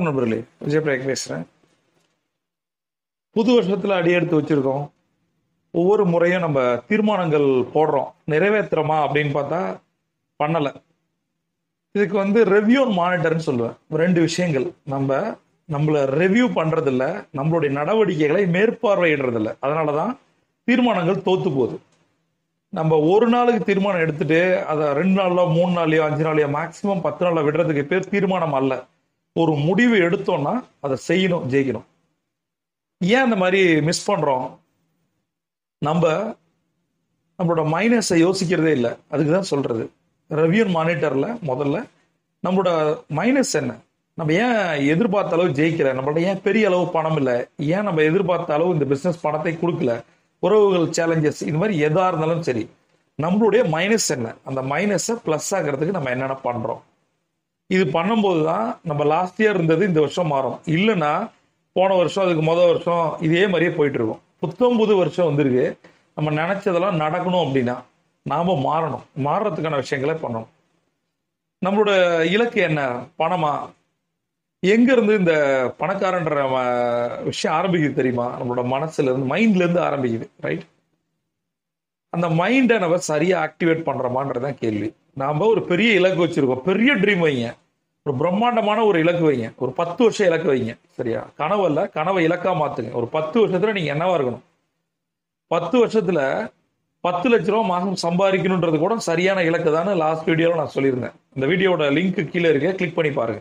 நண்பர்களே விஜய் பிரேக் பேசுகிறேன் புது வருஷத்தில் அடி எடுத்து வச்சிருக்கோம் ஒவ்வொரு முறையும் நம்ம தீர்மானங்கள் போடுறோம் நிறைவேற்றுறோமா அப்படின்னு பார்த்தா பண்ணலை இதுக்கு வந்து ரெவ்யூ மானிட்டர்னு சொல்லுவேன் ரெண்டு விஷயங்கள் நம்ம நம்மள ரெவ்யூ பண்றதில்ல நம்மளுடைய நடவடிக்கைகளை மேற்பார்வையிடுறதில்ல அதனால தான் தீர்மானங்கள் தோத்து போகுது நம்ம ஒரு நாளுக்கு தீர்மானம் எடுத்துட்டு அதை ரெண்டு நாள்ல மூணு நாளையோ அஞ்சு நாளையோ மேக்சிமம் பத்து நாள்ல விடுறதுக்கு பேர் தீர்மானம் அல்ல ஒரு முடிவு எடுத்தோம்னா அதை செய்யணும் ஜெயிக்கணும் ஏன் அந்த மாதிரி மிஸ் பண்றோம் நம்ம நம்மளோட மைனஸை யோசிக்கிறதே இல்லை அதுக்கு தான் சொல்றது ரெவ்யூ மானிட்டர்ல முதல்ல நம்மளோட மைனஸ் என்ன நம்ம ஏன் எதிர்பார்த்த அளவு ஜெயிக்கல நம்மள்ட்ட ஏன் பெரிய அளவு பணம் இல்லை ஏன் நம்ம எதிர்பார்த்த அளவு இந்த பிசினஸ் பணத்தை கொடுக்கல உறவுகள் சேலஞ்சஸ் இது மாதிரி எதா இருந்தாலும் சரி நம்மளுடைய மைனஸ் என்ன அந்த மைனஸை ப்ளஸ் ஆகிறதுக்கு நம்ம என்னென்ன பண்றோம் இது பண்ணும்போது தான் நம்ம லாஸ்ட் இயர் இருந்தது இந்த வருஷம் மாறும் இல்லைன்னா போன வருஷம் அதுக்கு முதல் வருஷம் இதே மாதிரியே போயிட்டு இருக்கும் புத்தம் புது வருஷம் வந்திருக்கு நம்ம நினைச்சதெல்லாம் நடக்கணும் அப்படின்னா நாம மாறணும் மாறுறதுக்கான விஷயங்களை பண்ணணும் நம்மளோட இலக்கு என்ன பணமா எங்க இருந்து இந்த பணக்காரன்ற அஹ், விஷயம் ஆரம்பிக்குது தெரியுமா நம்மளோட மனசுல இருந்து மைண்ட்ல இருந்து ஆரம்பிக்குது ரைட் அந்த மைண்டை நம்ம சரியா ஆக்டிவேட் பண்றோமான்றதான் கேள்வி நாம ஒரு பெரிய இலக்கு வச்சிருக்கோம் பெரிய ட்ரீம் வைங்க ஒரு பிரம்மாண்டமான ஒரு இலக்கு வைங்க ஒரு பத்து வருஷம் இலக்கு வைங்க சரியா கனவு அல்ல கனவை இலக்கா மாத்துங்க ஒரு பத்து வருஷத்துல நீங்க என்னவா இருக்கணும் பத்து வருஷத்துல பத்து லட்ச ரூபா மாசம் சம்பாதிக்கணுன்றது கூட சரியான இலக்கு தானே லாஸ்ட் வீடியோல நான் சொல்லியிருந்தேன் இந்த வீடியோட லிங்க் கீழே இருக்கு கிளிக் பண்ணி பாருங்க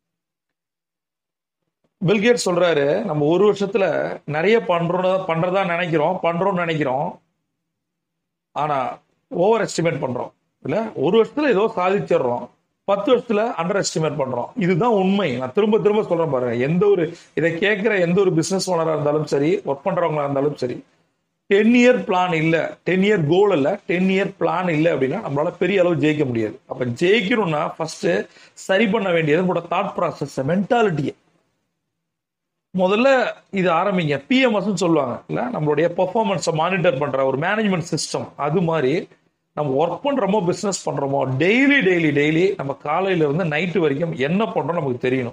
பில்கேட் சொல்றாரு நம்ம ஒரு வருஷத்துல நிறைய பண்றோம் பண்றதா நினைக்கிறோம் பண்றோம்னு நினைக்கிறோம் ஆனா ஓவர் எஸ்டிமேட் பண்றோம் இல்ல ஒரு வருஷத்துல ஏதோ சாதிச்சிடுறோம் பத்து வருஷத்துல அண்டர் எஸ்டிமேட் பண்றோம் இதுதான் உண்மை நான் திரும்ப திரும்ப சொல்றேன் பாருங்க எந்த ஒரு இதை கேட்கிற எந்த ஒரு பிசினஸ் ஓனரா இருந்தாலும் சரி ஒர்க் பண்றவங்களா இருந்தாலும் சரி டென் இயர் பிளான் இல்ல டென் இயர் கோல் இல்ல டென் இயர் பிளான் இல்ல அப்படின்னா நம்மளால பெரிய அளவு ஜெயிக்க முடியாது அப்ப ஜெயிக்கணும்னா ஃபர்ஸ்ட் சரி பண்ண வேண்டியது உங்களோட தாட் ப்ராசஸ் மென்டாலிட்டியை முதல்ல இது ஆரம்பிங்க பிஎம்எஸ் சொல்லுவாங்க இல்ல நம்மளுடைய பெர்ஃபார்மன்ஸை மானிட்டர் பண்ற ஒரு மேனேஜ்மெண்ட் சிஸ்டம் அது மாதிரி நம்ம ஒர்க் பண்றோமோ பிசினஸ் பண்றோமோ டெய்லி டெய்லி டெய்லி நம்ம காலையில இருந்து நைட்டு வரைக்கும் என்ன பண்றோம் நமக்கு தெரியணும்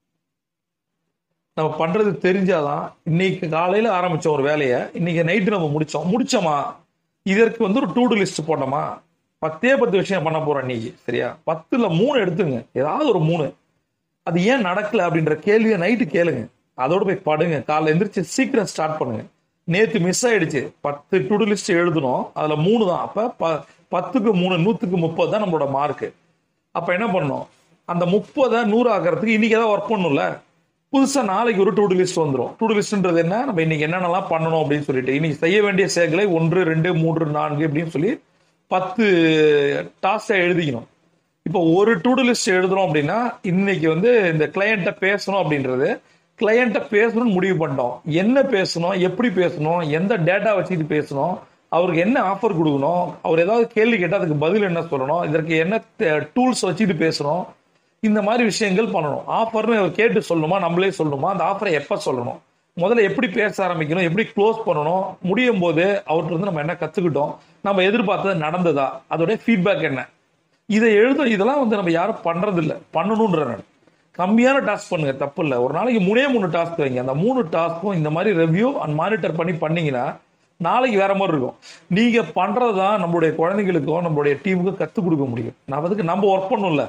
நம்ம பண்றது தெரிஞ்சாதான் இன்னைக்கு காலையில ஆரம்பிச்ச ஒரு வேலையை இன்னைக்கு நைட்டு நம்ம முடிச்சோம் முடிச்சோமா இதற்கு வந்து ஒரு டூ லிஸ்ட் போட்டோமா பத்தே பத்து விஷயம் பண்ண போறோம் இன்னைக்கு சரியா பத்துல மூணு எடுத்துங்க ஏதாவது ஒரு மூணு அது ஏன் நடக்கல அப்படின்ற கேள்வியை நைட்டு கேளுங்க அதோட போய் படுங்க காலைல எந்திரிச்சு சீக்கிரம் ஸ்டார்ட் பண்ணுங்க நேத்து மிஸ் ஆயிடுச்சு பத்து டு லிஸ்ட் எழுதணும் அதுல மூணு தான் அப்ப ப- பத்துக்கு மூணு நூத்துக்கு முப்பது தான் நம்மளோட மார்க் அப்ப என்ன பண்ணணும் அந்த முப்பதை நூறு ஆக்கிறதுக்கு இன்னைக்கு ஏதாவது ஒர்க் பண்ணணும்ல புதுசா நாளைக்கு ஒரு டூ லிஸ்ட் வந்துடும் டூ லிஸ்ட்ன்றது என்ன நம்ம இன்னைக்கு என்னென்னலாம் பண்ணணும் அப்படின்னு சொல்லிட்டு இன்னைக்கு செய்ய வேண்டிய செயல்களை ஒன்று ரெண்டு மூன்று நான்கு அப்படின்னு சொல்லி பத்து டாஸ்கை எழுதிக்கணும் இப்போ ஒரு டூ லிஸ்ட் எழுதுறோம் அப்படின்னா இன்னைக்கு வந்து இந்த கிளையண்ட்டை பேசணும் அப்படின்றது கிளையண்ட்டை பேசணும்னு முடிவு பண்ணிட்டோம் என்ன பேசணும் எப்படி பேசணும் எந்த டேட்டா வச்சுட்டு பேசணும் அவருக்கு என்ன ஆஃபர் கொடுக்கணும் அவர் ஏதாவது கேள்வி கேட்டால் அதுக்கு பதில் என்ன சொல்லணும் இதற்கு என்ன டூல்ஸ் வச்சுட்டு பேசணும் இந்த மாதிரி விஷயங்கள் பண்ணணும் ஆஃபர்னு அவர் கேட்டு சொல்லணுமா நம்மளே சொல்லணுமா அந்த ஆஃபரை எப்போ சொல்லணும் முதல்ல எப்படி பேச ஆரம்பிக்கணும் எப்படி க்ளோஸ் பண்ணணும் முடியும் போது அவர்கிட்ட இருந்து நம்ம என்ன கத்துக்கிட்டோம் நம்ம எதிர்பார்த்தது நடந்ததா அதோட ஃபீட்பேக் என்ன இதை எழுத இதெல்லாம் வந்து நம்ம யாரும் பண்றது இல்ல பண்ணணும்ன்ற நான் கம்மியான டாஸ்க் பண்ணுங்க தப்பு இல்லை ஒரு நாளைக்கு மூணே மூணு டாஸ்க் வைங்க அந்த மூணு டாஸ்க்கும் இந்த மாதிரி ரெவ்யூ அண்ட் மானிட்டர் பண்ணி பண்ணீங்கன்னா நாளைக்கு வேற மாதிரி இருக்கும் நீங்க பண்றது தான் நம்மளுடைய குழந்தைங்களுக்கும் நம்மளுடைய டீமுக்கும் கத்துக் கொடுக்க முடியும் நான் அதுக்கு நம்ம ஒர்க் பண்ணணும்ல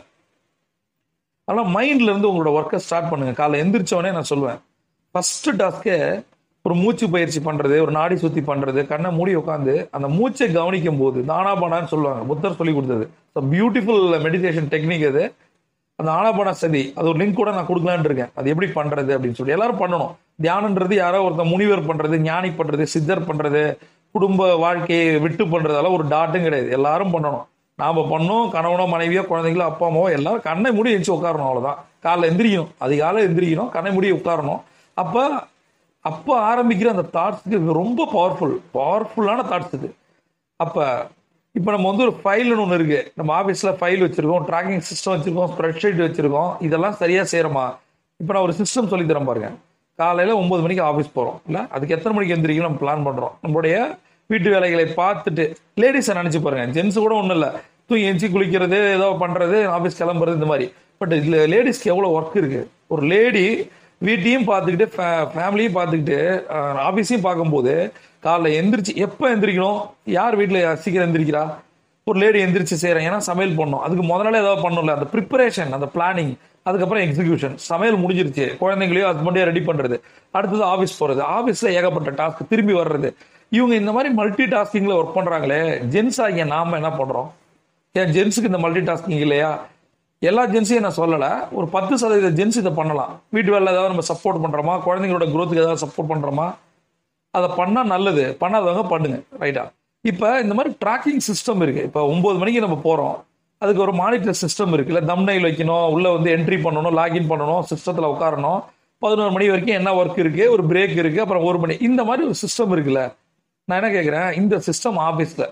ஆனால் மைண்ட்ல இருந்து உங்களோட ஒர்க்கை ஸ்டார்ட் பண்ணுங்க காலைல எந்திரிச்சோடனே நான் சொல்லுவேன் ஃபர்ஸ்ட் டாஸ்க்கே ஒரு மூச்சு பயிற்சி பண்றது ஒரு நாடி சுத்தி பண்றது கண்ணை மூடி உட்காந்து அந்த மூச்சை கவனிக்கும் போது தானாபானான்னு சொல்லுவாங்க புத்தர் சொல்லி கொடுத்தது பியூட்டிஃபுல் மெடிடேஷன் டெக்னிக் அது அந்த ஆனாபானா சதி அது ஒரு லிங்க் கூட நான் கொடுக்கலான்னு இருக்கேன் அது எப்படி பண்றது அப்படின்னு சொல்லி எல்லாரும் பண்ணணும் தியானன்றது யாரோ ஒருத்தன் முனிவர் பண்றது ஞானி பண்றது சித்தர் பண்றது குடும்ப வாழ்க்கையை விட்டு பண்றதால ஒரு டாட்டும் கிடையாது எல்லாரும் பண்ணணும் நாம பண்ணோம் கணவனோ மனைவியோ குழந்தைங்களோ அப்பா அம்மாவோ எல்லாரும் கண்ணை மூடி எந்திரிச்சு உட்காரணும் அவ்வளவுதான் காலைல எந்திரிக்கணும் அதிகாலை எந்திரிக்கணும் கண்ணை மூடி உட்காரணும் அப்ப அப்ப ஆரம்பிக்கிற அந்த தாட்ஸ்க்கு இது ரொம்ப பவர்ஃபுல் பவர்ஃபுல்லான தாட்ஸ் இது அப்ப இப்போ நம்ம வந்து ஒரு ஃபைல்னு ஒன்று இருக்கு நம்ம ஆஃபீஸில் ஃபைல் வச்சிருக்கோம் ட்ராக்கிங் சிஸ்டம் வச்சிருக்கோம் ஸ்ப்ரெட்ஷீட் வச்சிருக்கோம் இதெல்லாம் சரியா செய்யறோமா இப்போ நான் ஒரு சிஸ்டம் சொல்லி தரேன் பாருங்க காலையில ஒன்பது மணிக்கு ஆஃபீஸ் போறோம் இல்ல அதுக்கு எத்தனை மணிக்கு எந்திரிக்கணும் நம்ம பிளான் பண்றோம் நம்மளுடைய வீட்டு வேலைகளை பார்த்துட்டு லேடிஸை நினைச்சு பாருங்க ஜென்ஸ் கூட ஒன்றும் இல்லை தூங்கி எஞ்சி குளிக்கிறது ஏதோ பண்றது ஆஃபீஸ் கிளம்புறது இந்த மாதிரி பட் இதுல லேடிஸ்க்கு எவ்வளோ ஒர்க் இருக்கு ஒரு லேடி வீட்டையும் பார்த்துக்கிட்டு ஃபேமிலியும் பார்த்துக்கிட்டு ஆஃபீஸையும் பார்க்கும்போது காலைல எந்திரிச்சு எப்போ எந்திரிக்கணும் யார் வீட்டில் சீக்கிரம் எந்திரிக்கிறா ஒரு லேடி எந்திரிச்சு செய்கிறேன் ஏன்னா சமையல் பண்ணணும் அதுக்கு முதல்ல ஏதாவது பண்ணணும்ல அந்த ப்ரிப்பரேஷன் அந்த பிளானிங் அதுக்கப்புறம் எக்ஸிகியூஷன் சமையல் முடிஞ்சிருச்சு குழந்தைங்களையும் ஹஸ்பண்டையும் ரெடி பண்ணுறது அடுத்தது ஆஃபீஸ் போகிறது ஆஃபீஸில் ஏகப்பட்ட டாஸ்க் திரும்பி வர்றது இவங்க இந்த மாதிரி மல்டி டாஸ்கிங்கில் ஒர்க் பண்ணுறாங்களே ஜென்ஸ் ஆகிய நாம என்ன பண்ணுறோம் ஏன் ஜென்ஸுக்கு இந்த மல்டி டாஸ்கிங் இல்லையா எல்லா ஜென்ஸையும் நான் சொல்லலை ஒரு பத்து சதவீத ஜென்ஸ் இதை பண்ணலாம் வீட்டு வேலை ஏதாவது நம்ம சப்போர்ட் பண்ணுறோமா குழந்தைங்களோட growth-க்கு ஏதாவது சப்போர்ட் பண்ணுறோமா அதை பண்ணால் நல்லது பண்ணாதவங்க பண்ணுங்க ரைட்டா இப்போ இந்த மாதிரி ட்ராக்கிங் சிஸ்டம் இருக்கு இப்போ ஒன்பது மணிக்கு நம்ம போகிறோம் அதுக்கு ஒரு மானிட்டர் சிஸ்டம் இருக்குல்ல தம்னைல் வைக்கணும் உள்ள வந்து என்ட்ரி பண்ணணும் லாகின் பண்ணணும் சிஸ்டத்தில் உட்காரணும் பதினோரு மணி வரைக்கும் என்ன ஒர்க் இருக்கு ஒரு பிரேக் இருக்கு அப்புறம் ஒரு மணி இந்த மாதிரி ஒரு சிஸ்டம் இருக்குல்ல நான் என்ன கேட்குறேன் இந்த சிஸ்டம் ஆஃபீஸில்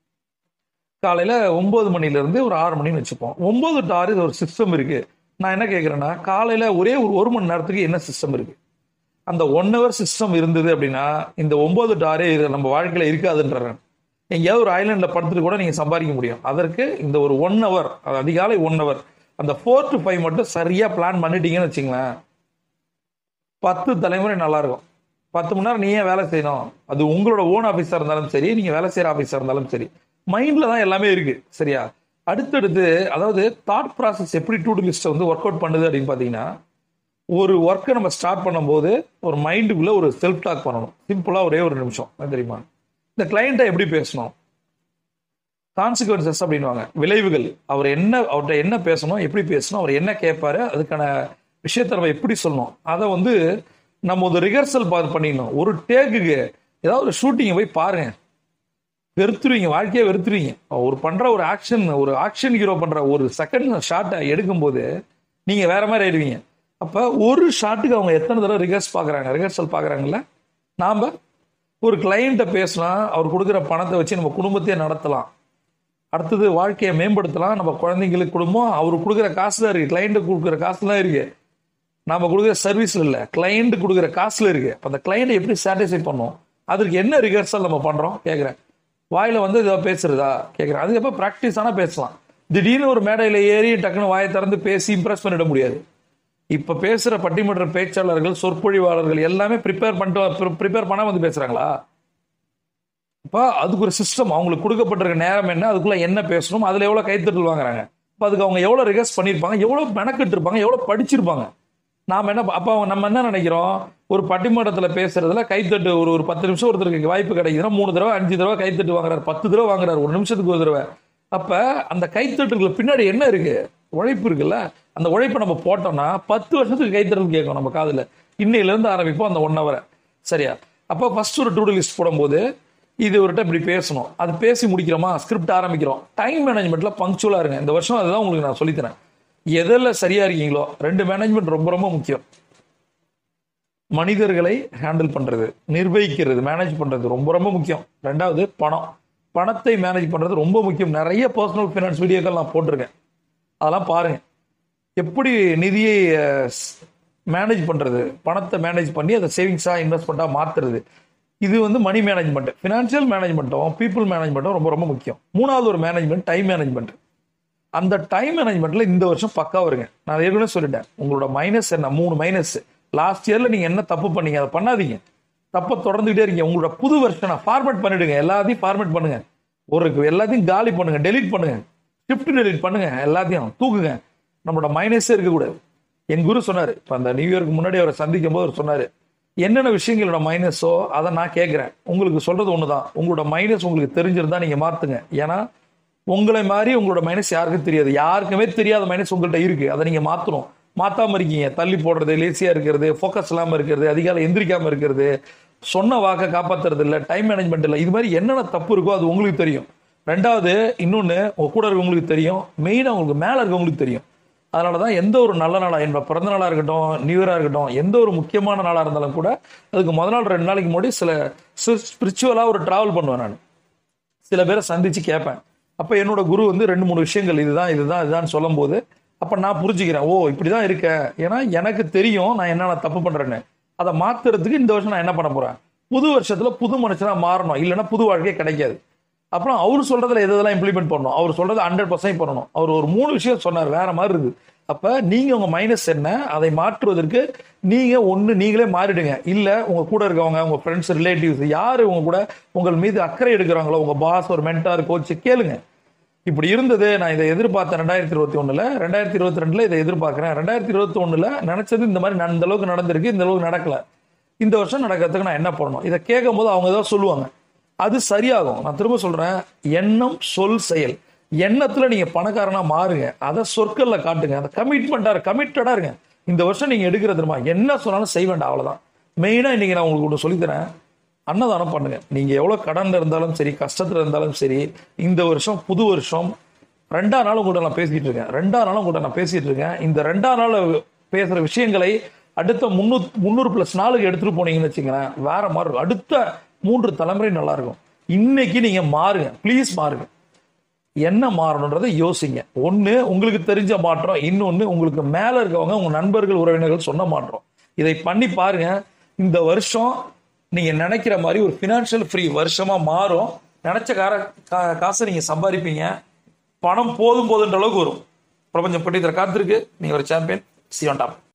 காலையில் ஒம்பது மணிலேருந்து ஒரு ஆறு மணின்னு வச்சுப்போம் ஒம்பது டு ஆறு இது ஒரு சிஸ்டம் இருக்கு நான் என்ன கேட்குறேன்னா காலையில் ஒரே ஒரு ஒரு மணி நேரத்துக்கு என்ன சிஸ்டம் இருக்கு அந்த ஒன் ஹவர் சிஸ்டம் இருந்தது அப்படின்னா இந்த ஒன்பது டு ஆறு இது நம்ம வாழ்க்கையில் இருக்காதுன்றேன் எங்கேயாவது ஒரு ஐலாண்டில் படுத்துட்டு கூட நீங்கள் சம்பாதிக்க முடியும் அதற்கு இந்த ஒரு ஒன் ஹவர் அது அதிகாலை ஒன் ஹவர் அந்த ஃபோர் டு ஃபைவ் மட்டும் சரியாக பிளான் பண்ணிட்டீங்கன்னு வச்சுங்களேன் பத்து தலைமுறை நல்லா இருக்கும் பத்து மணி நேரம் நீ ஏன் வேலை செய்யணும் அது உங்களோட ஓன் ஆஃபீஸாக இருந்தாலும் சரி நீங்கள் வேலை செய்கிற ஆஃபீஸாக இருந்தாலும் சரி மைண்டில் தான் எல்லாமே இருக்கு சரியா அடுத்தடுத்து அதாவது தாட் ப்ராசஸ் எப்படி டூ டு லிஸ்ட்டை வந்து ஒர்க் அவுட் பண்ணுது அப்படின்னு பார்த்தீங்கன்னா ஒரு ஒர்க்கை நம்ம ஸ்டார்ட் பண்ணும்போது ஒரு மைண்டுக்குள்ளே ஒரு செல்ஃப் டாக் பண்ணணும் சிம்பிளாக ஒரே ஒரு நிமிஷம் அது தெரியுமா இந்த கிளைண்ட்டை எப்படி பேசணும் கான்சிக்வன்சஸ் அப்படின்வாங்க விளைவுகள் அவர் என்ன அவர்கிட்ட என்ன பேசணும் எப்படி பேசணும் அவர் என்ன கேட்பாரு அதுக்கான விஷயத்தை நம்ம எப்படி சொல்லணும் அதை வந்து நம்ம ஒரு ரிஹர்சல் பண்ணிடணும் ஒரு டேக்குக்கு ஏதாவது ஒரு ஷூட்டிங்கை போய் பாருங்க வெறுத்துருவீங்க வாழ்க்கையை வெறுத்துருவீங்க ஒரு பண்ற ஒரு ஆக்ஷன் ஒரு ஆக்ஷன் ஹீரோ பண்ற ஒரு செகண்ட் ஷாட்டை எடுக்கும்போது நீங்க வேற மாதிரி ஆயிடுவீங்க அப்ப ஒரு ஷாட்டுக்கு அவங்க எத்தனை தடவை ரிஹர்ஸ் பாக்குறாங்க ரிஹர்சல் பாக்குறாங்கல்ல நாம ஒரு கிளைண்ட்டை பேசினா அவர் கொடுக்குற பணத்தை வச்சு நம்ம குடும்பத்தையே நடத்தலாம் அடுத்தது வாழ்க்கையை மேம்படுத்தலாம் நம்ம குழந்தைங்களுக்கு குடும்பம் அவர் கொடுக்குற காசு தான் இருக்கு கிளைண்ட்டு கொடுக்குற காசு தான் இருக்கு நாம கொடுக்குற சர்வீஸ்ல இல்ல கிளைண்ட் கொடுக்குற காசுல இருக்கு அப்ப அந்த கிளைண்ட்டை எப்படி சாட்டிஸ்ஃபை பண்ணோம் அதற்கு என்ன ரிஹர்சல் நம்ம பண்றோம் கேட்குறேன் வாயில வந்து இதை பேசுறதா கேட்குறேன் அதுக்கப்புறம் ப்ராக்டிஸ் ஆனா பேசலாம் திடீர்னு ஒரு மேடையில ஏறி டக்குன்னு வாயை திறந்து பேசி இம்ப்ரெஸ் பண்ணிட முடியாது இப்ப பேசுற பட்டிமன்ற பேச்சாளர்கள் சொற்பொழிவாளர்கள் எல்லாமே ப்ரிப்பேர் பண்ணிட்டு ப்ரிப்பேர் பண்ண வந்து பேசுறாங்களா இப்போ அதுக்கு ஒரு சிஸ்டம் அவங்களுக்கு கொடுக்கப்பட்டிருக்க நேரம் என்ன அதுக்குள்ள என்ன பேசணும் அதுல எவ்வளவு கைத்தட்டல் வாங்குறாங்க இப்போ அதுக்கு அவங்க எவ்வளவு ரிகர்ஸ் பண்ணியிருப்பாங்க எவ்வளவு மெனக்கிட்டு இருப்பாங்க எவ்வளவு படிச்சிருப்பாங்க நாம என்ன அப்ப அவங்க நம்ம என்ன நினைக்கிறோம் ஒரு பட்டிமன்றத்துல பேசுறதுல கைத்தட்டு ஒரு ஒரு பத்து நிமிஷம் ஒருத்தருக்கு வாய்ப்பு கிடைக்குதுன்னா மூணு தடவை அஞ்சு தடவை கைத்தட்டு வாங்குறாரு பத்து தடவை வாங்குறாரு ஒரு நிமிஷத்துக்கு ஒரு தடவை அப்ப அந்த கைத்தட்டுகளுக்கு பின்னாடி என்ன இருக்கு உழைப்பு இருக்குல்ல அந்த உழைப்பை நம்ம போட்டோம்னா பத்து வருஷத்துக்கு கைத்தட்டல் கேட்கும் நம்ம காதுல இன்னையில இருந்து ஆரம்பிப்போம் அந்த ஒன் ஹவரை சரியா அப்போ ஃபர்ஸ்ட் ஒரு டூ லிஸ்ட் போடும்போது இது ஒருட்ட இப்படி பேசணும் அது பேசி முடிக்கிறோமா ஸ்கிரிப்ட் ஆரம்பிக்கிறோம் டைம் மேனேஜ்மெண்ட்ல பங்க்சுவலா இருங்க இந்த வருஷம் அதுதான் உங்களுக்கு நான் சொல்லித்தரேன் எதில் சரியா இருக்கீங்களோ ரெண்டு மேனேஜ்மெண்ட் ரொம்ப ரொம்ப முக்கியம் மனிதர்களை ஹேண்டில் பண்றது நிர்வகிக்கிறது மேனேஜ் பண்றது ரொம்ப ரொம்ப முக்கியம் ரெண்டாவது பணம் பணத்தை மேனேஜ் பண்றது ரொம்ப முக்கியம் நிறைய பர்சனல் ஃபைனான்ஸ் வீடியோக்கள் நான் போட்டிருக்கேன் அதெல்லாம் பாருங்க எப்படி நிதியை மேனேஜ் பண்றது பணத்தை மேனேஜ் பண்ணி அதை சேவிங்ஸா இன்வெஸ்ட்மெண்ட்டா மாத்துறது இது வந்து மணி மேனேஜ்மெண்ட் ஃபினான்ஷியல் மேனேஜ்மெண்ட்டும் பீப்புள் மேனேஜ்மெண்ட்டும் ரொம்ப ரொம்ப முக்கியம் மூணாவது ஒரு மேனேஜ்மெண்ட் டைம் மேனேஜ்மெண்ட் அந்த டைம் மேனேஜ்மெண்ட்ல இந்த வருஷம் பக்கா வருங்க நான் ஏற்கனவே சொல்லிட்டேன் உங்களோட மைனஸ் என்ன மூணு மைனஸ் லாஸ்ட் இயர்ல நீங்க என்ன தப்பு பண்ணீங்க அதை பண்ணாதீங்க தப்பை தொடர்ந்துகிட்டே இருக்கீங்க உங்களோட புது வருஷனை ஃபார்மேட் பண்ணிடுங்க எல்லாத்தையும் ஃபார்மேட் பண்ணுங்க ஒரு எல்லாத்தையும் காலி பண்ணுங்க டெலீட் பண்ணுங்க ஷிஃப்ட் டெலீட் பண்ணுங்க எல்லாத்தையும் தூக்குங்க நம்மளோட மைனஸே இருக்கக்கூடாது என் குரு சொன்னாரு இப்போ அந்த நியூ இயர்க்கு முன்னாடி அவரை சந்திக்கும் போது அவர் சொன்னாரு என்னென்ன விஷயங்களோட மைனஸோ அதை நான் கேட்குறேன் உங்களுக்கு சொல்றது ஒண்ணுதான் உங்களோட மைனஸ் உங்களுக்கு தெரிஞ்சிருந்தா நீங்க மாத்துங்க ஏன்னா உங்களை மாதிரி உங்களோட மைனஸ் யாருக்கும் தெரியாது யாருக்குமே தெரியாத மைனஸ் உங்கள்கிட்ட இருக்கு அதை நீங்க மாத்தணும் மாத்தாம இருக்கீங்க தள்ளி போடுறது லேசியா இருக்கிறது ஃபோக்கஸ் இல்லாம இருக்கிறது அதிகாலை எந்திரிக்காம இருக்கிறது சொன்ன வாக்கை காப்பாத்துறது இல்ல டைம் மேனேஜ்மெண்ட் இல்ல இது மாதிரி என்னென்ன தப்பு இருக்கோ அது உங்களுக்கு தெரியும் ரெண்டாவது இன்னொன்னு உங்க கூட இருக்கவங்களுக்கு தெரியும் மெயினா உங்களுக்கு மேல இருக்கவங்களுக்கு தெரியும் அதனாலதான் எந்த ஒரு நல்ல நாளா என்ப பிறந்த நாளா இருக்கட்டும் நியூ இயரா இருக்கட்டும் எந்த ஒரு முக்கியமான நாளா இருந்தாலும் கூட அதுக்கு முத நாள் ரெண்டு நாளைக்கு முன்னாடி சில ஸ்பிரிச்சுவலா ஒரு டிராவல் பண்ணுவேன் நான் சில பேரை சந்திச்சு கேட்பேன் அப்ப என்னோட குரு வந்து ரெண்டு மூணு விஷயங்கள் இதுதான் இதுதான் இதுதான் சொல்லும் போது அப்ப நான் புரிஞ்சுக்கிறேன் ஓ இப்படிதான் இருக்க ஏன்னா எனக்கு தெரியும் நான் என்னென்ன தப்பு பண்றேன்னு அதை மாத்துறதுக்கு இந்த வருஷம் நான் என்ன பண்ண போறேன் புது வருஷத்துல புது மனுஷனா மாறணும் இல்லைன்னா புது வாழ்க்கையே கிடைக்காது அப்புறம் அவர் சொல்றதுல எது எதெல்லாம் இம்ப்ளிமெண்ட் பண்ணணும் அவர் சொல்றது ஹண்ட்ரட் பர்சன்ட் பண்ணணும் அவர் ஒரு மூணு விஷயம் சொன்னார் வேற மாதிரி இருக்கு அப்ப நீங்க உங்க மைனஸ் என்ன அதை மாற்றுவதற்கு நீங்க ஒண்ணு நீங்களே மாறிடுங்க இல்ல உங்க கூட இருக்கவங்க உங்க ஃப்ரெண்ட்ஸ் ரிலேட்டிவ்ஸ் யாரு உங்க கூட உங்கள் மீது அக்கறை எடுக்கிறாங்களோ உங்க பாஸ் ஒரு மென்டார் கோச் கேளுங்க இப்படி இருந்தது நான் இதை எதிர்பார்த்தேன் ரெண்டாயிரத்தி இருபத்தி ஒண்ணுல ரெண்டாயிரத்தி இருபத்தி ரெண்டுல இதை எதிர்பார்க்கிறேன் ரெண்டாயிரத்தி இருபத்தி ஒண்ணுல நினைச்சது இந்த மாதிரி நான் இந்த அளவுக்கு நடந்திருக்கு இந்த அளவுக்கு நடக்கல இந்த வருஷம் நடக்கிறதுக்கு நான் என்ன பண்ணணும் இதை கேட்கும் போது அவங்க ஏதாவது சொல்லுவாங்க அது சரியாகும் நான் திரும்ப சொல்றேன் எண்ணம் சொல் செயல் எண்ணத்துல நீங்க பணக்காரனா மாறுங்க அதை சொற்கள்ல காட்டுங்க அந்த கமிட்மெண்டா கமிட்டடா இருங்க இந்த வருஷம் நீங்க எடுக்கிறது தெரியுமா என்ன சொன்னாலும் செய்ய வேண்டாம் அவ்வளவுதான் மெயினா இன்னைக்கு நான் உங்களுக்கு ஒன்று சொல்லித்தரேன் அன்னதானம் பண்ணுங்க நீங்க எவ்வளவு கடன்ல இருந்தாலும் சரி கஷ்டத்துல இருந்தாலும் சரி இந்த வருஷம் புது வருஷம் ரெண்டாம் நாள் உங்கள்கிட்ட நான் பேசிட்டு இருக்கேன் ரெண்டாம் நாள் உங்கள்கிட்ட நான் பேசிட்டு இருக்கேன் இந்த ரெண்டாம் நாள் பேசுற விஷயங்களை அடுத்த முன்னூறு முந்நூறு பிளஸ் நாளுக்கு எடுத்துட்டு போனீங்கன்னு வச்சுங்களேன் வேற மாதிரி இருக்கும் அடுத்த மூன்று தலைமுறை நல்லா இருக்கும் இன்னைக்கு நீங்க மாறுங்க ப்ளீஸ் மாறுங்க என்ன மாறணுன்றதை யோசிங்க ஒண்ணு உங்களுக்கு தெரிஞ்ச மாற்றம் இன்னொன்னு உங்களுக்கு மேல இருக்கவங்க உங்க நண்பர்கள் உறவினர்கள் சொன்ன மாற்றம் இதை பண்ணி பாருங்க இந்த வருஷம் நீங்க நினைக்கிற மாதிரி ஒரு ஃபினான்ஷியல் ஃப்ரீ வருஷமா மாறும் நினைச்ச கார கா- காசை நீங்க சம்பாதிப்பீங்க பணம் போதும் போதுன்ற அளவுக்கு வரும் பிரபஞ்சம் பட்டி காத்திருக்கு நீங்க ஒரு சாம்பியன் சி ஆன் டாப்